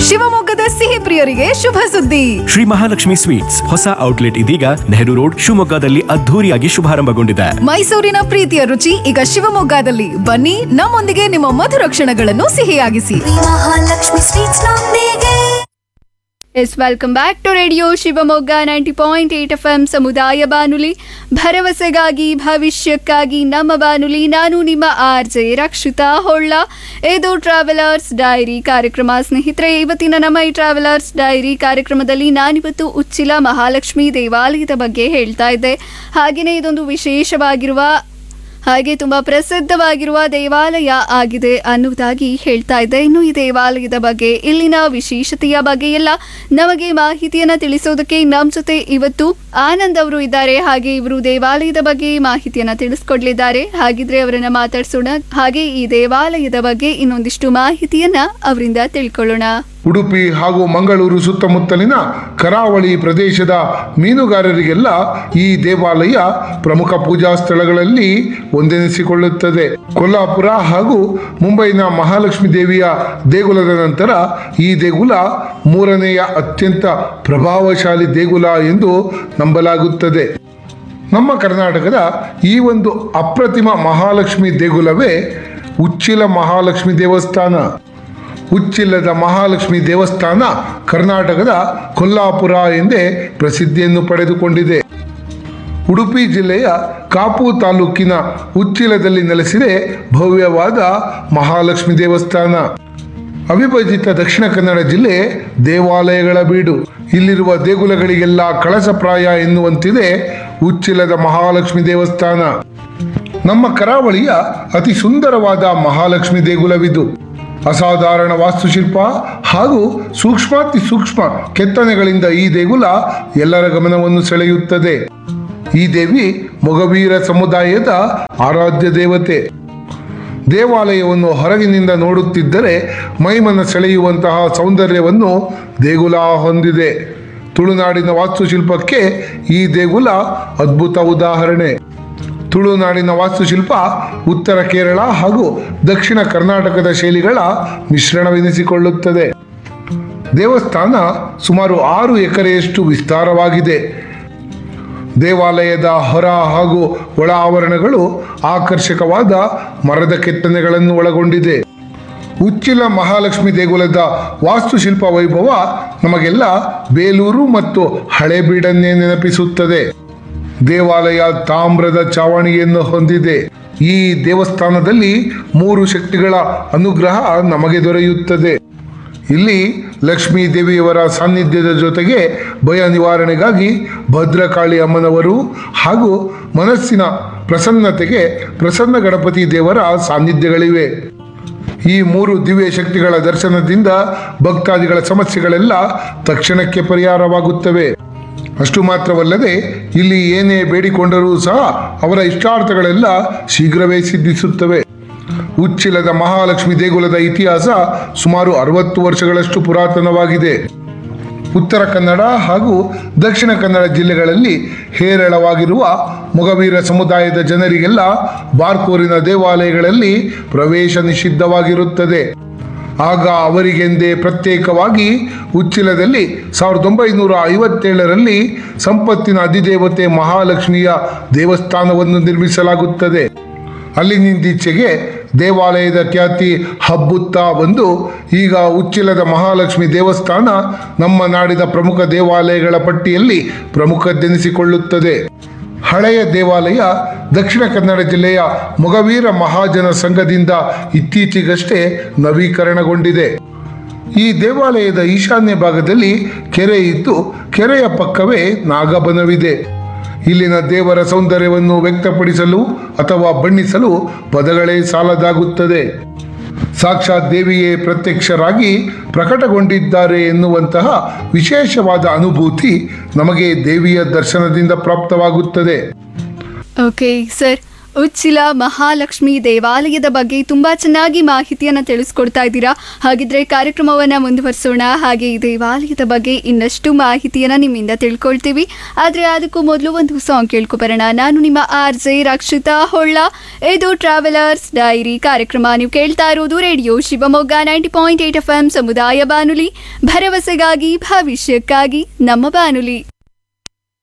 ಶಿವಮೊಗ್ಗದ ಸಿಹಿ ಪ್ರಿಯರಿಗೆ ಶುಭ ಸುದ್ದಿ ಶ್ರೀ ಮಹಾಲಕ್ಷ್ಮಿ ಸ್ವೀಟ್ಸ್ ಹೊಸ ಔಟ್ಲೆಟ್ ಇದೀಗ ನೆಹರು ರೋಡ್ ಶಿವಮೊಗ್ಗದಲ್ಲಿ ಅದ್ಧೂರಿಯಾಗಿ ಶುಭಾರಂಭಗೊಂಡಿದೆ ಮೈಸೂರಿನ ಪ್ರೀತಿಯ ರುಚಿ ಈಗ ಶಿವಮೊಗ್ಗದಲ್ಲಿ ಬನ್ನಿ ನಮ್ಮೊಂದಿಗೆ ನಿಮ್ಮ ಮಧುರ ಕ್ಷಣಗಳನ್ನು ಸಿಹಿಯಾಗಿಸಿ ಮಹಾಲಕ್ಷ್ಮಿ ಸ್ವೀಟ್ಸ್ ನೊಂದಿಗೆ yes welcome back to radio Shivamogga ninety point eight F M ಸಮುದಾಯ ಬಾನುಲಿ ಭರವಸೆಗಾಗಿ ಭವಿಷ್ಯಕ್ಕಾಗಿ ನಮ್ಮ ಬಾನುಲಿ ನಾನು ನಿಮ್ಮ ಆರ್ ಜೆ ರಕ್ಷಿತಾ ಹೊಳ್ಳ ಇದು ಟ್ರಾವೆಲರ್ಸ್ ಡೈರಿ ಕಾರ್ಯಕ್ರಮ ಸ್ನೇಹಿತರೆ ಇವತ್ತಿನ ನಮ್ಮ ಈ ಟ್ರಾವೆಲರ್ಸ್ ಡೈರಿ ಕಾರ್ಯಕ್ರಮದಲ್ಲಿ ನಾನಿವತ್ತು ಉಚ್ಚಿಲ ಮಹಾಲಕ್ಷ್ಮಿ ದೇವಾಲಯದ ಬಗ್ಗೆ ಹೇಳ್ತಾ ಇದ್ದೆ ಹಾಗೆಯೇ ಇದೊಂದು ವಿಶೇಷವಾಗಿರುವ ಹಾಗೆ ತುಂಬಾ ಪ್ರಸಿದ್ಧವಾಗಿರುವ ದೇವಾಲಯ ಆಗಿದೆ ಅನ್ನುವುದಾಗಿ ಹೇಳ್ತಾ ಇದ್ದೆ ಇನ್ನು ಈ ದೇವಾಲಯದ ಬಗ್ಗೆ ಇಲ್ಲಿನ ವಿಶೇಷತೆಯ ಬಗ್ಗೆ ಎಲ್ಲ ನಮಗೆ ಮಾಹಿತಿಯನ್ನ ತಿಳಿಸೋದಕ್ಕೆ ನಮ್ಮ ಜೊತೆ ಇವತ್ತು ಆನಂದ್ ಅವರು ಇದ್ದಾರೆ ಹಾಗೆ ಇವರು ದೇವಾಲಯದ ಬಗ್ಗೆ ಮಾಹಿತಿಯನ್ನ ತಿಳಿಸ್ಕೊಡ್ಲಿದ್ದಾರೆ ಹಾಗಿದ್ರೆ ಅವರನ್ನ ಮಾತಾಡ್ಸೋಣ ಹಾಗೆ ಈ ದೇವಾಲಯದ ಬಗ್ಗೆ ಇನ್ನೊಂದಿಷ್ಟು ಮಾಹಿತಿಯನ್ನ ಅವರಿಂದ ತಿಳ್ಕೊಳ್ಳೋಣ ಉಡುಪಿ ಹಾಗೂ ಮಂಗಳೂರು ಸುತ್ತಮುತ್ತಲಿನ ಕರಾವಳಿ ಪ್ರದೇಶದ ಮೀನುಗಾರರಿಗೆಲ್ಲ ಈ ದೇವಾಲಯ ಪ್ರಮುಖ ಪೂಜಾ ಸ್ಥಳಗಳಲ್ಲಿ ಒಂದೆನಿಸಿಕೊಳ್ಳುತ್ತದೆ ಕೊಲ್ಲಾಪುರ ಹಾಗೂ ಮುಂಬೈನ ಮಹಾಲಕ್ಷ್ಮಿ ದೇವಿಯ ದೇಗುಲದ ನಂತರ ಈ ದೇಗುಲ ಮೂರನೆಯ ಅತ್ಯಂತ ಪ್ರಭಾವಶಾಲಿ ದೇಗುಲ ಎಂದು ನಂಬಲಾಗುತ್ತದೆ ನಮ್ಮ ಕರ್ನಾಟಕದ ಈ ಒಂದು ಅಪ್ರತಿಮ ಮಹಾಲಕ್ಷ್ಮಿ ದೇಗುಲವೇ ಉಚ್ಚಿಲ ಮಹಾಲಕ್ಷ್ಮಿ ದೇವಸ್ಥಾನ ಉಚ್ಚಿಲ್ಲದ ಮಹಾಲಕ್ಷ್ಮಿ ದೇವಸ್ಥಾನ ಕರ್ನಾಟಕದ ಕೊಲ್ಲಾಪುರ ಎಂದೇ ಪ್ರಸಿದ್ಧಿಯನ್ನು ಪಡೆದುಕೊಂಡಿದೆ ಉಡುಪಿ ಜಿಲ್ಲೆಯ ಕಾಪು ತಾಲೂಕಿನ ಉಚ್ಚಿಲದಲ್ಲಿ ನೆಲೆಸಿದೆ ಭವ್ಯವಾದ ಮಹಾಲಕ್ಷ್ಮಿ ದೇವಸ್ಥಾನ ಅವಿಭಜಿತ ದಕ್ಷಿಣ ಕನ್ನಡ ಜಿಲ್ಲೆ ದೇವಾಲಯಗಳ ಬೀಡು ಇಲ್ಲಿರುವ ದೇಗುಲಗಳಿಗೆಲ್ಲ ಕಳಸಪ್ರಾಯ ಎನ್ನುವಂತಿದೆ ಉಚ್ಚಿಲದ ಮಹಾಲಕ್ಷ್ಮಿ ದೇವಸ್ಥಾನ ನಮ್ಮ ಕರಾವಳಿಯ ಅತಿ ಸುಂದರವಾದ ಮಹಾಲಕ್ಷ್ಮಿ ದೇಗುಲವಿದು ಅಸಾಧಾರಣ ವಾಸ್ತುಶಿಲ್ಪ ಹಾಗೂ ಸೂಕ್ಷ್ಮಾತಿ ಸೂಕ್ಷ್ಮ ಕೆತ್ತನೆಗಳಿಂದ ಈ ದೇಗುಲ ಎಲ್ಲರ ಗಮನವನ್ನು ಸೆಳೆಯುತ್ತದೆ ಈ ದೇವಿ ಮೊಗವೀರ ಸಮುದಾಯದ ಆರಾಧ್ಯ ದೇವತೆ ದೇವಾಲಯವನ್ನು ಹೊರಗಿನಿಂದ ನೋಡುತ್ತಿದ್ದರೆ ಮೈಮನ ಸೆಳೆಯುವಂತಹ ಸೌಂದರ್ಯವನ್ನು ದೇಗುಲ ಹೊಂದಿದೆ ತುಳುನಾಡಿನ ವಾಸ್ತುಶಿಲ್ಪಕ್ಕೆ ಈ ದೇಗುಲ ಅದ್ಭುತ ಉದಾಹರಣೆ ತುಳುನಾಡಿನ ವಾಸ್ತುಶಿಲ್ಪ ಉತ್ತರ ಕೇರಳ ಹಾಗೂ ದಕ್ಷಿಣ ಕರ್ನಾಟಕದ ಶೈಲಿಗಳ ಮಿಶ್ರಣವೆನಿಸಿಕೊಳ್ಳುತ್ತದೆ ದೇವಸ್ಥಾನ ಸುಮಾರು ಆರು ಎಕರೆಯಷ್ಟು ವಿಸ್ತಾರವಾಗಿದೆ ದೇವಾಲಯದ ಹೊರ ಹಾಗೂ ಒಳ ಆವರಣಗಳು ಆಕರ್ಷಕವಾದ ಮರದ ಕೆತ್ತನೆಗಳನ್ನು ಒಳಗೊಂಡಿದೆ ಉಚ್ಚಿಲ ಮಹಾಲಕ್ಷ್ಮಿ ದೇಗುಲದ ವಾಸ್ತುಶಿಲ್ಪ ವೈಭವ ನಮಗೆಲ್ಲ ಬೇಲೂರು ಮತ್ತು ಹಳೇಬೀಡನ್ನೇ ನೆನಪಿಸುತ್ತದೆ ದೇವಾಲಯ ತಾಮ್ರದ ಚಾವಣಿಯನ್ನು ಹೊಂದಿದೆ ಈ ದೇವಸ್ಥಾನದಲ್ಲಿ ಮೂರು ಶಕ್ತಿಗಳ ಅನುಗ್ರಹ ನಮಗೆ ದೊರೆಯುತ್ತದೆ ಇಲ್ಲಿ ಲಕ್ಷ್ಮೀ ದೇವಿಯವರ ಸಾನ್ನಿಧ್ಯದ ಜೊತೆಗೆ ಭಯ ನಿವಾರಣೆಗಾಗಿ ಭದ್ರಕಾಳಿ ಅಮ್ಮನವರು ಹಾಗೂ ಮನಸ್ಸಿನ ಪ್ರಸನ್ನತೆಗೆ ಪ್ರಸನ್ನ ಗಣಪತಿ ದೇವರ ಸಾನ್ನಿಧ್ಯಗಳಿವೆ ಈ ಮೂರು ದಿವ್ಯ ಶಕ್ತಿಗಳ ದರ್ಶನದಿಂದ ಭಕ್ತಾದಿಗಳ ಸಮಸ್ಯೆಗಳೆಲ್ಲ ತಕ್ಷಣಕ್ಕೆ ಪರಿಹಾರವಾಗುತ್ತವೆ ಅಷ್ಟು ಮಾತ್ರವಲ್ಲದೆ ಇಲ್ಲಿ ಏನೇ ಬೇಡಿಕೊಂಡರೂ ಸಹ ಅವರ ಇಷ್ಟಾರ್ಥಗಳೆಲ್ಲ ಶೀಘ್ರವೇ ಸಿದ್ಧಿಸುತ್ತವೆ ಉಚ್ಚಿಲದ ಮಹಾಲಕ್ಷ್ಮಿ ದೇಗುಲದ ಇತಿಹಾಸ ಸುಮಾರು ಅರವತ್ತು ವರ್ಷಗಳಷ್ಟು ಪುರಾತನವಾಗಿದೆ ಉತ್ತರ ಕನ್ನಡ ಹಾಗೂ ದಕ್ಷಿಣ ಕನ್ನಡ ಜಿಲ್ಲೆಗಳಲ್ಲಿ ಹೇರಳವಾಗಿರುವ ಮೊಗವೀರ ಸಮುದಾಯದ ಜನರಿಗೆಲ್ಲ ಬಾರ್ಕೋರಿನ ದೇವಾಲಯಗಳಲ್ಲಿ ಪ್ರವೇಶ ನಿಷಿದ್ಧವಾಗಿರುತ್ತದೆ ಆಗ ಅವರಿಗೆಂದೇ ಪ್ರತ್ಯೇಕವಾಗಿ ಉಚ್ಚಿಲದಲ್ಲಿ ಸಾವಿರದ ಒಂಬೈನೂರ ಐವತ್ತೇಳರಲ್ಲಿ ಸಂಪತ್ತಿನ ಅಧಿದೇವತೆ ಮಹಾಲಕ್ಷ್ಮಿಯ ದೇವಸ್ಥಾನವನ್ನು ನಿರ್ಮಿಸಲಾಗುತ್ತದೆ ಅಲ್ಲಿನಿಂದೀಚೆಗೆ ದೇವಾಲಯದ ಖ್ಯಾತಿ ಹಬ್ಬುತ್ತಾ ಬಂದು ಈಗ ಉಚ್ಚಿಲದ ಮಹಾಲಕ್ಷ್ಮಿ ದೇವಸ್ಥಾನ ನಮ್ಮ ನಾಡಿನ ಪ್ರಮುಖ ದೇವಾಲಯಗಳ ಪಟ್ಟಿಯಲ್ಲಿ ಪ್ರಮುಖದ್ದೆನಿಸಿಕೊಳ್ಳುತ್ತದೆ ಹಳೆಯ ದೇವಾಲಯ ದಕ್ಷಿಣ ಕನ್ನಡ ಜಿಲ್ಲೆಯ ಮೊಗವೀರ ಮಹಾಜನ ಸಂಘದಿಂದ ಇತ್ತೀಚೆಗಷ್ಟೇ ನವೀಕರಣಗೊಂಡಿದೆ ಈ ದೇವಾಲಯದ ಈಶಾನ್ಯ ಭಾಗದಲ್ಲಿ ಕೆರೆ ಇದ್ದು ಕೆರೆಯ ಪಕ್ಕವೇ ನಾಗಬನವಿದೆ ಇಲ್ಲಿನ ದೇವರ ಸೌಂದರ್ಯವನ್ನು ವ್ಯಕ್ತಪಡಿಸಲು ಅಥವಾ ಬಣ್ಣಿಸಲು ಪದಗಳೇ ಸಾಲದಾಗುತ್ತದೆ ಸಾಕ್ಷಾತ್ ದೇವಿಯೇ ಪ್ರತ್ಯಕ್ಷರಾಗಿ ಪ್ರಕಟಗೊಂಡಿದ್ದಾರೆ ಎನ್ನುವಂತಹ ವಿಶೇಷವಾದ ಅನುಭೂತಿ ನಮಗೆ ದೇವಿಯ ದರ್ಶನದಿಂದ ಪ್ರಾಪ್ತವಾಗುತ್ತದೆ ಓಕೆ ಸರ್ ಉಚ್ಚಿಲ ಮಹಾಲಕ್ಷ್ಮಿ ದೇವಾಲಯದ ಬಗ್ಗೆ ತುಂಬಾ ಚೆನ್ನಾಗಿ ಮಾಹಿತಿಯನ್ನ ತಿಳಿಸ್ಕೊಡ್ತಾ ಇದ್ದೀರಾ ಹಾಗಿದ್ರೆ ಕಾರ್ಯಕ್ರಮವನ್ನ ಮುಂದುವರಿಸೋಣ ಹಾಗೆ ಈ ದೇವಾಲಯದ ಬಗ್ಗೆ ಇನ್ನಷ್ಟು ಮಾಹಿತಿಯನ್ನ ನಿಮ್ಮಿಂದ ತಿಳ್ಕೊಳ್ತೀವಿ ಆದ್ರೆ ಅದಕ್ಕೂ ಮೊದಲು ಒಂದು ಸಾಂಗ್ ಕೇಳ್ಕೊಬರೋಣ ನಾನು ನಿಮ್ಮ ಆರ್ ಜೆ ರಕ್ಷಿತಾ ಹೊಳ್ಳ ಇದು ಟ್ರಾವೆಲರ್ಸ್ ಡೈರಿ ಕಾರ್ಯಕ್ರಮ ನೀವು ಕೇಳ್ತಾ ಇರೋದು radio Shivamogga ninety point eight F M ಸಮುದಾಯ ಬಾನುಲಿ ಭರವಸೆಗಾಗಿ ಭವಿಷ್ಯಕ್ಕಾಗಿ ನಮ್ಮ ಬಾನುಲಿ